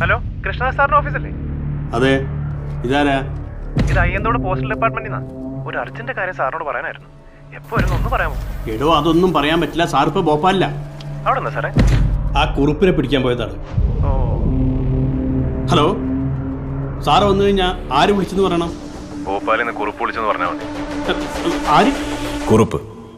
Hello Krishnadas സാറിന്റെ ഓഫീസല്ലേ അതെ ഇതാരാ ഇത് അയ്യന്തോട് പോസ്റ്റൽ ഡിപ്പാർട്ട്മെന്റിൽ നിന്നാ ഒരു അർജന്റ് കാര്യം സാറിനോട് പറയാനായിരുന്നു എപ്പോ വരുന്നു ഒന്ന് പറയാമോ എടോ അതൊന്നും പറയാൻ പറ്റില്ല സാർ ഇപ്പൊ ഭോപ്പാലില്ല അവിടെ നിന്നാ സാറേ ആ കുറുപ്പിനെ പിടിക്കാൻ പോയതാണ് ഓ ഹലോ സാറ് വന്നു കഴിഞ്ഞാൽ ആര് വിളിച്ചെന്ന് പറയണം ഭോപ്പാലിൽ നിന്ന് കുറിപ്പ് വിളിച്ചെന്ന് പറഞ്ഞാൽ മതി ആര് Kurup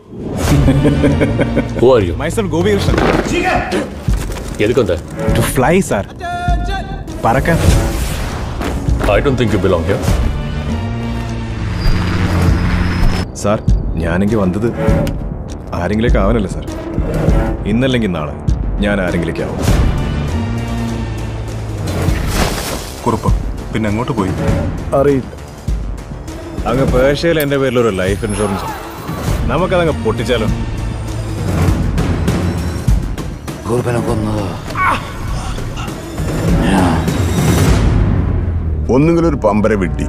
Who are you? Myself Gopikrishnan എതുക്കൊന്താ ടു ഫ്ലൈ സാർ പറക്കാൻ I don't think you belong here. Sir ഞാനെങ്കിൽ വന്നത് ആരെങ്കിലേക്ക് ആവാനല്ലേ സാർ ഇന്നല്ലെങ്കിൽ നാളെ ഞാൻ ആരെങ്കിലേക്ക് ആവും കുറുപ്പ് പിന്നെ അങ്ങോട്ട് പോയി അറിയില്ല അങ്ങ് പേർഷ്യയിൽ എൻ്റെ പേരിലൊരു ലൈഫ് ഇൻഷുറൻസ് ഉണ്ട് നമുക്കതങ്ങ് പൊട്ടിച്ചാലോ കുറുപ്പനെ കൊന്നത് ഒന്നുകിൽ ഒരു പമ്പര വിട്ടി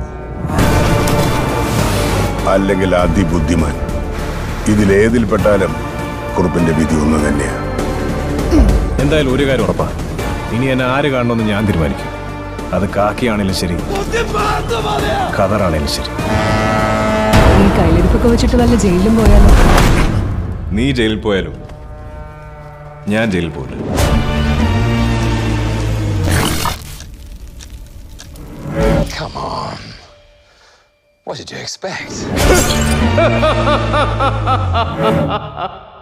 അല്ലെങ്കിൽ അതിബുദ്ധിമാൻ ഇതിലേതിൽപ്പെട്ടാലും കുറുപ്പിന്റെ വിധി ഒന്ന് തന്നെയാണ് എന്തായാലും ഒരു കാര്യം ഉറപ്പാ ഇനി എന്നെ ആര് കാണണമെന്ന് ഞാൻ തീരുമാനിക്കും അത് കാക്കിയാണേലും ശരി ഖദറാണേലും ശരി ഈ കയ്യിലിരിപ്പൊക്കെ വെച്ചിട്ട് വല്ല ജയിലിലും പോയാലോ നീ ജയിലിൽ പോയാലും ഞാൻ ജയിലിൽ പോകില്ല Come on. What did you expect?